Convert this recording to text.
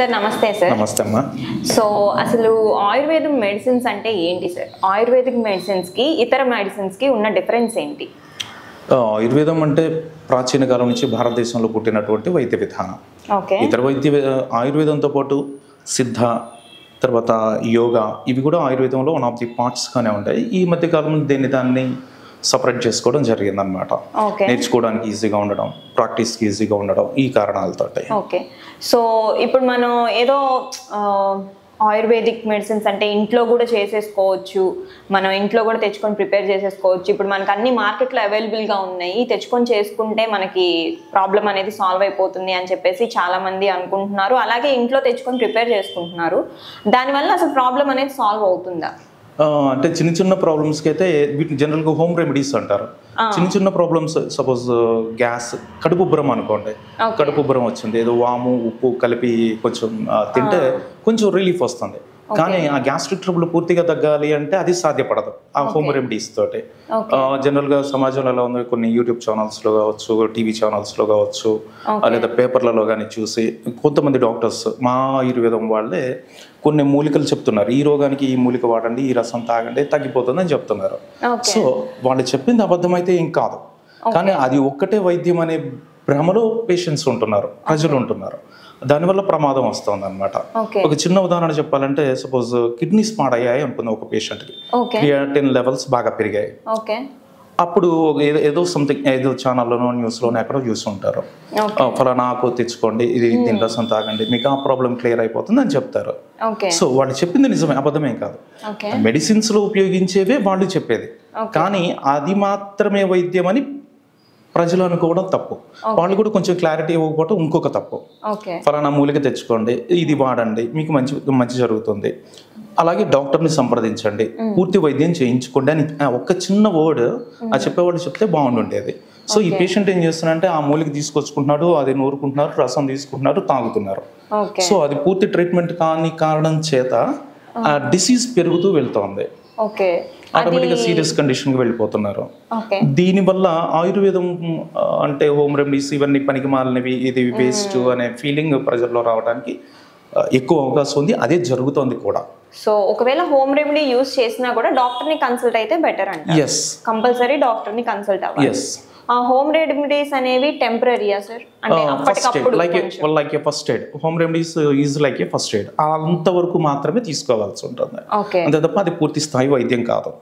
Sir నమస్తే sir నమస్తే అమ్మా సో అసలు ఆయుర్వేదం మెడిసిన్స్ అంటే ఏంటి సార్ ఆయుర్వేదిక్ మెడిసిన్స్కి ఇతర మెడిసిన్స్కి ఉన్న డిఫరెన్స్ ఏంటి ఆ, ఆయుర్వేదం అంటే ప్రాచీన కాలం నుంచి భారతదేశంలో పుట్టినటువంటి వైద్య విధానం ఓకే ఇతర వైద్య వి- ఆయుర్వేదంతో పాటు సిద్ధ తర్వాత యోగా ఇవి కూడా ఆయుర్వేదంలో వన్ ఆఫ్ ది పార్ట్స్గానే ఉంటాయి ఈ మధ్య కాలంలో దీన్ని దాన్ని సపరేట్ చేసుకోవడం జరిగిందనమాట ఓకే నేర్చుకోవడానికి ఈజీగా ఉండడం ప్రాక్టీస్కి ఈజీగా ఉండడం ఈ కారణాలతోటి ఓకే సో ఇప్పుడు మనం ఏదో ఆ, ఆయుర్వేదిక్ మెడిసిన్స్ అంటే ఇంట్లో కూడా చేసేసుకోవచ్చు మనం ఇంట్లో కూడా తెచ్చుకొని ప్రిపేర్ చేసేసుకోవచ్చు ఇప్పుడు మనకు అన్ని మార్కెట్లో అవైలబుల్గా ఉన్నాయి తెచ్చుకొని చేసుకుంటే మనకి ప్రాబ్లం అనేది సాల్వ్ అయిపోతుంది అని చెప్పేసి చాలా మంది అనుకుంటున్నారు అలాగే ఇంట్లో తెచ్చుకొని ప్రిపేర్ చేసుకుంటున్నారు దానివల్ల అసలు ప్రాబ్లం అనేది సాల్వ్ అవుతుందా ఆ, అంటే చిన్న చిన్న ప్రాబ్లమ్స్కి అయితే వీటిని జనరల్గా హోమ్ రెమెడీస్ అంటారు చిన్న చిన్న ప్రాబ్లమ్స్ సపోజ్ గ్యాస్ కడుపు ఉబ్బరం అనుకోండి Okay. కడుపు ఉబ్బరం వచ్చింది ఏదో వాము ఉప్పు కలిపి కొంచెం ఆ, తింటే కొంచెం రిలీఫ్ వస్తుంది కానీ ఆ గ్యాస్ట్రిక్ ట్రబుల్ పూర్తిగా తగ్గాలి అంటే అది సాధ్యపడదు ఆ హోమ్ రెమెడీస్ తోటి Okay. ఆ, జనరల్గా సమాజంలో ఎలా ఉంది కొన్ని యూట్యూబ్ ఛానల్స్లో కావచ్చు టీవీ ఛానల్స్లో కావచ్చు ఆ, లేదా పేపర్లలో కానీ చూసి కొంతమంది డాక్టర్స్ మా ఆయుర్వేదం వాళ్ళే కొన్ని మూలికలు చెప్తున్నారు ఈ రోగానికి ఈ మూలిక వాడండి ఈ రసం తాగండి తగ్గిపోతుందని చెప్తున్నారు ఓకే సో వాళ్ళు చెప్పింది అబద్ధమైతే ఏం కాదు కానీ అది ఒక్కటే వైద్యం అనే భ్రమలో పేషెంట్స్ ఉంటున్నారు ప్రజలు ఉంటున్నారు దానివల్ల ప్రమాదం వస్తుంది అనమాట ఓకే ఒక చిన్న ఉదాహరణ చెప్పాలంటే సపోజ్ కిడ్నీస్ పాడయ్యాయి అనుకుందాం ఒక పేషెంట్కి ఓకే క్రియాటిన్ లెవెల్స్ బాగా పెరిగాయి ఓకే అప్పుడు ఏదో ఏదో సంథింగ్ ఏదో ఛానల్లోనో న్యూస్లోనో ఎక్కడో చూస్తుంటారు ఓకే ఆ, ఫలానా ఆకు తెచ్చుకోండి ఇది దీని రసం తాగండి మీకు ఆ ప్రాబ్లం క్లియర్ అయిపోతుంది అని చెప్తారు ఓకే సో వాళ్ళు చెప్పింది నిజమే అబద్ధమేం కాదు ఓకే మెడిసిన్స్ లో ఉపయోగించేవే వాళ్ళు చెప్పేది Okay. కానీ అది మాత్రమే వైద్యం అని ప్రజలు అనుకోవడం తప్పు వాళ్ళు కూడా కొంచెం క్లారిటీ ఇవ్వకపోవడం ఇంకొక తప్పు ఓకే ఫలానా మూలిక తెచ్చుకోండి ఇది వాడండి మీకు మంచి మంచి జరుగుతుంది అలాగే డాక్టర్ని సంప్రదించండి పూర్తి వైద్యం చేయించుకోండి అని ఆ ఒక్క చిన్న వర్డ్ ఆ చెప్పేవాళ్ళు చెప్తే బాగుండుండేది సో ఈ పేషెంట్ ఏం చేస్తున్నారంటే ఆ మూలిక తీసుకొచ్చుకుంటున్నాడు అది నూరుకుంటున్నారు రసం తీసుకుంటున్నారు తాగుతున్నారు ఓకే సో అది పూర్తి ట్రీట్మెంట్ కాని కారణం చేత ఆ డిసీజ్ పెరుగుతూ వెళ్తోంది ఓకే ఆటోమేటిక్గా సీరియస్ కండిషన్కి వెళ్ళిపోతున్నారు ఓకే దీనివల్ల ఆయుర్వేదం ఆ, అంటే హోమ్ రెమెడీస్ ఇవన్నీ పనికి మాలినవి ఇది వేస్ట్ అనే ఫీలింగ్ ప్రజల్లో రావడానికి ఆ, ఎక్కువ అవకాశం ఉంది అదే జరుగుతోంది కూడా సో ఒకవేళ హోమ్ రెమెడీ యూస్ చేసినా కూడా డాక్టర్ ని కన్సల్ట్ అయితే బెటర్ అంట ఎస్ కంపల్సరీ డాక్టర్ ని కన్సల్ట్ అవ్వాలి ఎస్ ఆ హోమ్ రెమెడీస్ అనేవి టెంపరీయా సార్ అంటే ఫస్ట్ ఎయిడ్ అప్పటికప్పుడు లైక్ కొంచెం. Like a first aid home remedies is like a first aid అంతవరకు మాత్రమే తీసుకోవాల్సి ఉంటుంది ఓకే అంతే తప్ప అది పూర్తి స్థాయి వైద్యం కాదు